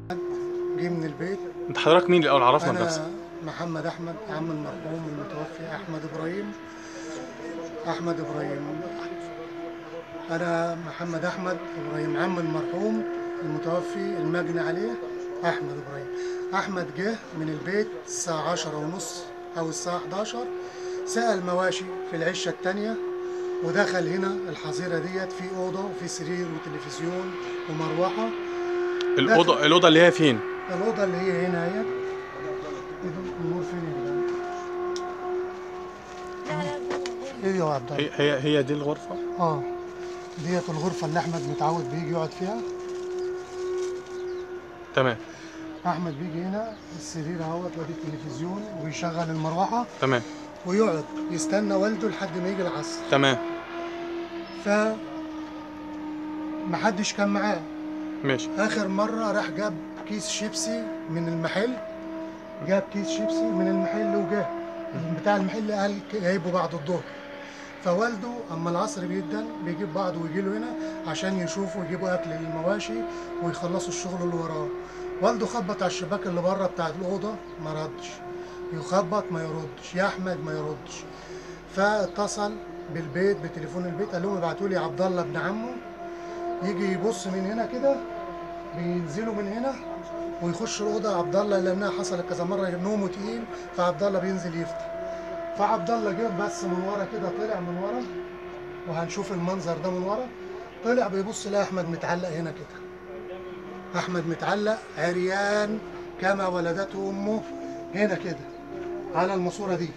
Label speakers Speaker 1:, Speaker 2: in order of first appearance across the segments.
Speaker 1: جه من البيت
Speaker 2: انت حضرتك مين الاول عرفنا بنفسك
Speaker 1: انا محمد احمد عم المرحوم المتوفي احمد ابراهيم احمد ابراهيم انا محمد احمد ابراهيم عم المرحوم المتوفي المجني عليه احمد ابراهيم احمد جه من البيت الساعه عشرة ونص او الساعه 11 سال مواشي في العشه الثانيه ودخل هنا الحظيره ديت في اوضه وفي سرير وتلفزيون ومروحه
Speaker 2: الاوضه الاوضه اللي هي فين
Speaker 1: الأوضة اللي هي هنا اهي النور فين يا جدعان؟ ايه يا عبد الله؟
Speaker 2: هي هي هي دي الغرفه
Speaker 1: اه ديت الغرفة اللي أحمد متعود بيجي يقعد فيها
Speaker 2: تمام
Speaker 1: أحمد بيجي هنا السرير اهوت وادي التلفزيون ويشغل المروحة
Speaker 2: تمام
Speaker 1: ويقعد يستنى والده لحد ما يجي العصر
Speaker 2: تمام
Speaker 1: ف محدش كان معاه
Speaker 2: ماشي
Speaker 1: آخر مرة راح جاب كيس شيبسي من المحل جاب كيس شيبسي من المحل وجاه بتاع المحل قال جايبه بعد الظهر فوالده اما العصر بيدن بيجيب بعضه ويجي له هنا عشان يشوفوا يجيبوا اكل للمواشي ويخلصوا الشغل اللي وراه والده خبط على الشباك اللي بره بتاع الاوضه ما ردش يخبط ما يردش يا احمد ما يردش فاتصل بالبيت بتليفون البيت قال لهم ابعتوا لي عبد الله ابن عمه يجي يبص من هنا كده بينزلوا من هنا ويخش الاوضه عبد الله لانها حصلت كذا مره نومه تقيل فعبد الله بينزل يفتح فعبد الله جه بس من ورا كده طلع من ورا وهنشوف المنظر ده من ورا طلع بيبص لقى احمد متعلق هنا كده احمد متعلق عريان كما ولدته امه هنا كده على الماسوره دي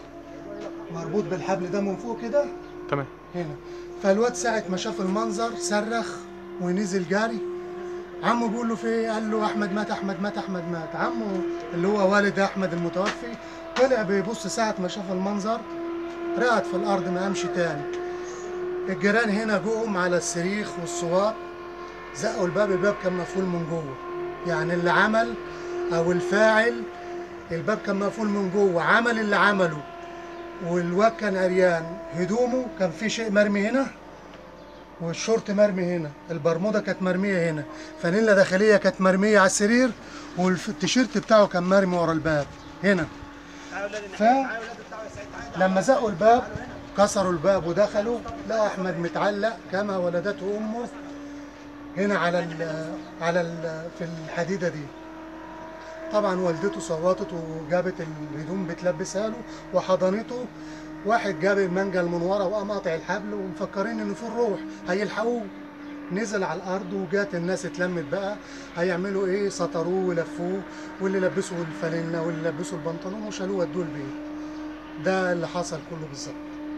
Speaker 1: مربوط بالحبل ده من فوق كده
Speaker 2: تمام
Speaker 1: هنا فالواد ساعة ما شاف المنظر صرخ ونزل جاري عمه بيقول له في ايه؟ قال له احمد مات احمد مات احمد مات عمه اللي هو والد احمد المتوفي طلع بيبص ساعة ما شاف المنظر رقد في الارض ما قامش تاني الجيران هنا جوهم على الصريخ والصوات زقوا الباب الباب كان مقفول من جوه يعني اللي عمل او الفاعل الباب كان مقفول من جوه عمل اللي عمله والواد كان عريان هدومه كان في شيء مرمي هنا والشورت مرمي هنا البرموده كانت مرميه هنا فانيلا داخليه كانت مرميه على السرير والتيشيرت بتاعه كان مرمي ورا الباب هنا ف لما زقوا الباب كسروا الباب ودخلوا لقى احمد متعلق كما ولدته امه هنا على ال على ال في الحديده دي طبعا والدته صوتت وجابت الهدوم بتلبسها له وحضنته واحد جاب المنجل من ورا وقام قاطع الحبل ومفكرين انه في الروح هيلحقوه نزل على الارض وجات الناس اتلمت بقى هيعملوا ايه سطروه ولفوه واللي لبسوا الفانلة واللي لبسوا البنطلون وشالوه ودوه البيت ده اللي حصل كله بالظبط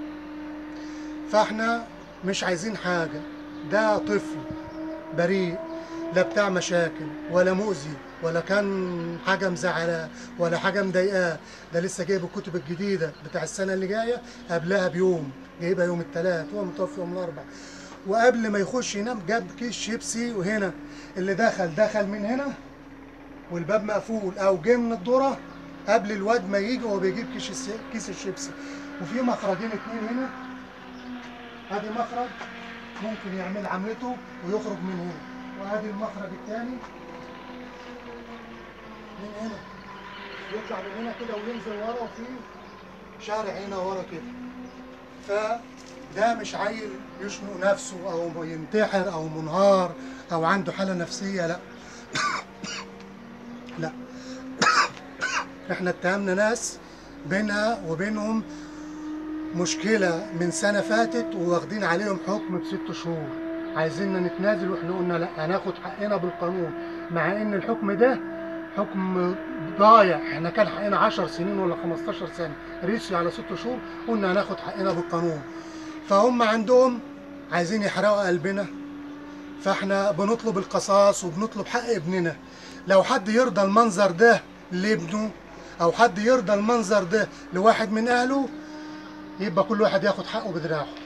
Speaker 1: فاحنا مش عايزين حاجه ده طفل بريء لا بتاع مشاكل ولا مؤذي ولا كان حاجه مزعلاه ولا حاجه مضايقاه ده لسه جايب الكتب الجديده بتاع السنه اللي جايه قبلها بيوم جايبها يوم الثلاث هو متوفي يوم الاربعاء وقبل ما يخش ينام جاب كيس شيبسي وهنا اللي دخل دخل من هنا والباب مقفول او جه من الذره قبل الواد ما يجي وهو بيجيب كيس الس- كيس الشيبسي وفي مخرجين اتنين هنا ادي مخرج ممكن يعمل عملته ويخرج من هنا وادي المخرج الثاني من هنا يطلع من هنا كده وينزل ورا وفي شارع هنا ورا كده فده مش عيل يشنق نفسه او ينتحر او منهار او عنده حاله نفسيه لا لا احنا اتهمنا ناس بينها وبينهم مشكلة من سنة فاتت واخدين عليهم حكم بست شهور عايزيننا نتنازل واحنا قلنا لا هناخد حقنا بالقانون مع ان الحكم ده حكم ضايع احنا كان حقنا 10 سنين ولا 15 سنة ريسي على ست شهور قلنا هناخد حقنا بالقانون فهم عندهم عايزين يحرقوا قلبنا فاحنا بنطلب القصاص وبنطلب حق ابننا لو حد يرضى المنظر ده لابنه او حد يرضى المنظر ده لواحد من اهله يبقى كل واحد ياخد حقه بدراعه